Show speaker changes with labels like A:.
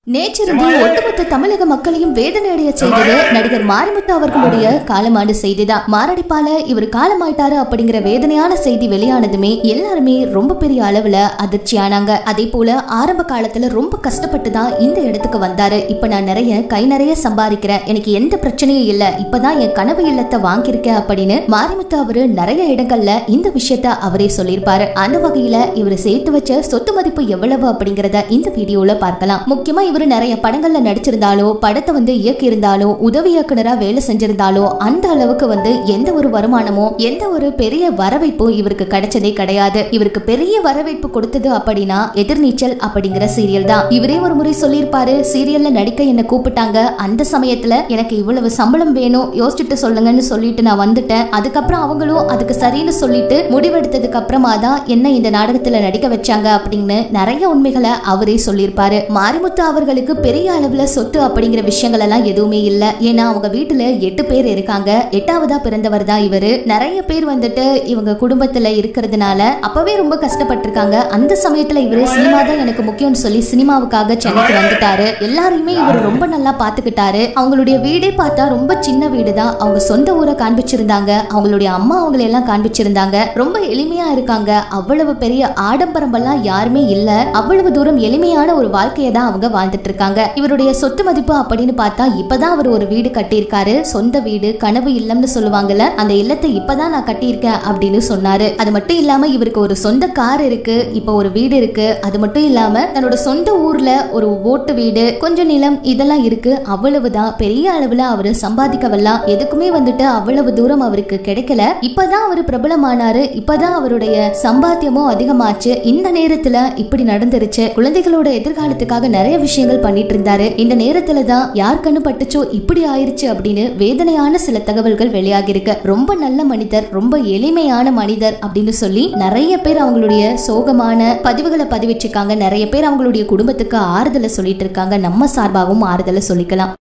A: நேற்றிருந்து ஒட்டுமொத்த தமிழக மக்களையும் வேதனையடைய செய்தது நடிகர் மாரிமுத்து அவர்களுடைய காலமாண்டு செய்திதான் மாரடைப்பால இவர் காலமாயிட்டாரு அப்படிங்கிற வேதனையான செய்தி வெளியானதுமே எல்லாருமே ரொம்ப பெரிய அளவுல அதிர்ச்சியானாங்க அதே போல ஆரம்ப காலத்துல ரொம்ப கஷ்டப்பட்டு தான் இந்த இடத்துக்கு வந்தாரு இப்ப நான் நிறைய கை நிறைய சம்பாதிக்கிறேன் எனக்கு எந்த பிரச்சனையும் இல்ல இப்பதான் என் கனவு இல்லத்தை வாங்கியிருக்கேன் அப்படின்னு மாரிமுத்து அவரு நிறைய இடங்கள்ல இந்த விஷயத்த அவரே சொல்லியிருப்பாரு அந்த வகையில இவர் சேர்த்து வச்ச சொத்து மதிப்பு எவ்வளவு அப்படிங்கறத இந்த வீடியோல பார்க்கலாம் முக்கியமா இவர் நிறைய படங்கள்ல நடிச்சிருந்தாலோ படத்தை வந்து இயக்கி இருந்தாலோ உதவி இயக்குனரா வேலை செஞ்சிருந்தாலோ அந்த அளவுக்கு வந்து எந்த ஒரு வருமானமோ எந்த ஒரு பெரிய வரவேற்பும் இவருக்கு கிடைச்சதே கிடையாது இவருக்கு பெரிய வரவேற்பு கொடுத்தது அப்படின்னா எதிர்நீச்சல் அப்படிங்கிற சீரியல் தான் இவரே ஒரு முறை சொல்லியிருப்பாரு சீரியல்ல நடிக்க என்ன கூப்பிட்டாங்க அந்த சமயத்துல எனக்கு இவ்வளவு சம்பளம் வேணும் யோசிச்சுட்டு சொல்லுங்கன்னு சொல்லிட்டு நான் வந்துட்டேன் அதுக்கப்புறம் அவங்களும் அதுக்கு சரின்னு சொல்லிட்டு முடிவெடுத்ததுக்கு அப்புறமா தான் என்ன இந்த நாடகத்துல நடிக்க வச்சாங்க அப்படின்னு நிறைய உண்மைகளை அவரே சொல்லியிருப்பாரு மாரிமுத்து அவர்களுக்கு பெரிய அளவுல சொத்து அப்படிங்கிற விஷயங்கள் எல்லாம் எதுவுமே இல்ல ஏன்னா அவங்க வீட்டுல எட்டு பேர் இருக்காங்க எட்டாவதா பிறந்தவர் தான் இவரு நிறைய பேர் வந்துட்டு இவங்க குடும்பத்துல இருக்கிறதுனால அப்பவே ரொம்ப கஷ்டப்பட்டிருக்காங்க அந்த சமயத்துல இவரு சினிமா தான் எனக்கு முக்கியம்னு சொல்லி சினிமாவுக்காக சென்னைக்கு வந்துட்டாரு எல்லாரையுமே இவர் ரொம்ப நல்லா பாத்துக்கிட்டாரு அவங்களுடைய வீடே பார்த்தா ரொம்ப சின்ன வீடு தான் அவங்க சொந்த ஊரை காண்பிச்சிருந்தாங்க அவங்களுடைய அம்மா அவங்களை எல்லாம் காண்பிச்சிருந்தாங்க ரொம்ப எளிமையா இருக்காங்க அவ்வளவு பெரிய ஆடம்பரமெல்லாம் யாருமே இல்ல அவ்வளவு தூரம் எளிமையான ஒரு வாழ்க்கையை தான் அவங்க வாழ்ந்துட்டு இருக்காங்க இவருடைய சொத்து மதிப்பு அப்படின்னு பார்த்தா இப்பதான் அவர் ஒரு வீடு கட்டியிருக்காரு சொந்த வீடு கனவு இல்லம்னு சொல்லுவாங்கல்ல அந்த இல்லத்தை இப்பதான் நான் கட்டியிருக்கேன் அப்படின்னு சொன்னாரு அது மட்டும் இல்லாம இவருக்கு ஒரு சொந்த கார் இருக்கு இப்போ ஒரு வீடு இருக்கு அது மட்டும் இல்லாம தன்னோட சொந்த ஊர்ல ஒரு ஓட்டு வீடு கொஞ்சம் நிலம் இதெல்லாம் இருக்கு அவ்வளவுதான் பெரிய அளவுல அவரு சம்பாதிக்கவெல்லாம் எதுக்குமே வந்துட்டு அவ்வளவு தூரம் அவருக்கு கிடைக்கல இப்பதான் அவர் பிரபலமானாரு இப்பதான் அவருடைய சம்பாத்தியமும் அதிகமாச்சு இந்த நேரத்துல இப்படி நடந்துருச்சு குழந்தைகளோட எதிர்காலத்துக்காக நிறைய விஷயங்கள் பண்ணிட்டு இருந்தாரு இந்த நேரத்துல தான் யார் கண்ணு பட்டுச்சோ இப்படி ஆயிருச்சு அப்படின்னு வேதனையான சில தகவல்கள் வெளியாகி இருக்கு ரொம்ப நல்ல மனிதர் ரொம்ப எளிமையான மனிதர் அப்படின்னு சொல்லி நிறைய பேர் அவங்களுடைய சோகமான பதிவுகளை பதிவிச்சிருக்காங்க நிறைய பேர் அவங்களுடைய குடும்பத்துக்கு ஆறுதலை சொல்லிட்டு இருக்காங்க நம்ம சார்பாகவும் ஆறுதலை சொல்லிக்கலாம்